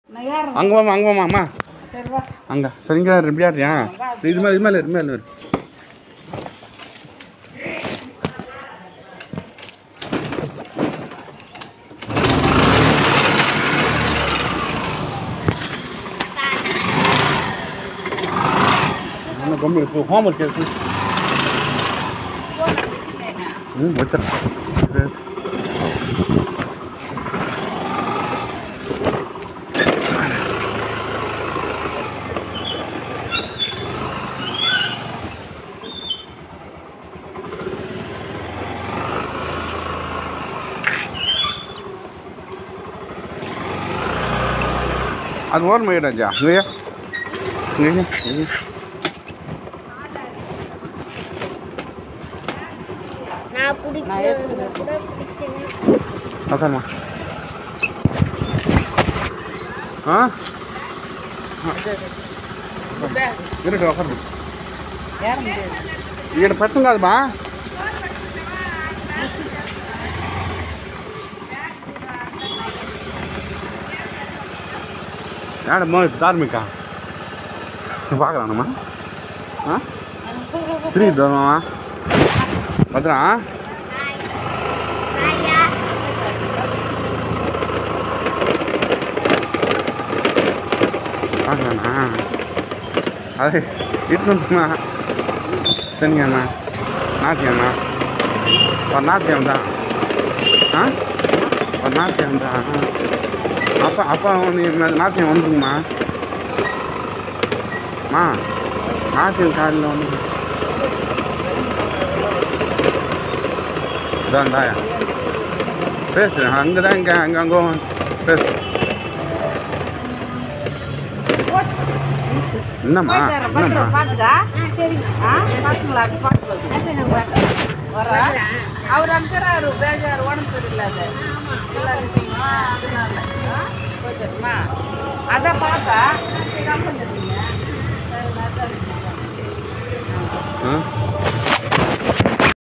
நான் ஏறுறேன் அங்கே வாமா அங்கே வாமா அம்மா சரி வா அங்கே சரிங்க இப்படியாடுறியா இது மேலே இது மேலே இது மேலே இரு. என்ன கம்மி இப்போ ஹோம் ஒர்க் இருக்கு ம் வச்சுறேன் அது ஓரமாக இடாச்சா இங்கேயா இங்கேயா இங்கேயா நான் பிடிக்கிறேன் கூட பிடிக்கிறேன் உட்காருமா ஆ இருக்கட்டும் உட்காருமா ஏற முடியாது ఇక్కడ పెట్టం కాదుమా ఏడమ్మా ధార్మిక பார்க்கலாம்மா ஆ திரும்பி வரணுமா பத்திரா பார்க்கலாண்ணா அது இருக்கணும்ண்ணா சரிங்கண்ணா நாட்டியம்ண்ணா ஒரு நாட்டியம் தான் ஆ ஒரு நாட்டியம் தான் அப்பா அப்பா நீ நாட்டியம் வந்துருங்கம்மா அம்மா நாட்டியம் காலையில் வந்து இதாண்டாயா பேசுகிறேன் அங்கே தான் இங்கே அங்கே அங்கே பேசு என்னம்மா போயிட்டு வரேன் என்னம்மா பத்திரம் பாத்துக்கா ஆ சரிங்க ஆ பாத்துங்களா அப்படி பாட்டு வருது வர அவர் அனுப்புறாரு பேஜார் உடம்பு சரியில்லாத எல்லாம் இருக்கீங்களா அதனால ஆ? போயிட்டுமா அதான் பார்த்தா கம்பெனி இருக்கீங்க ஆ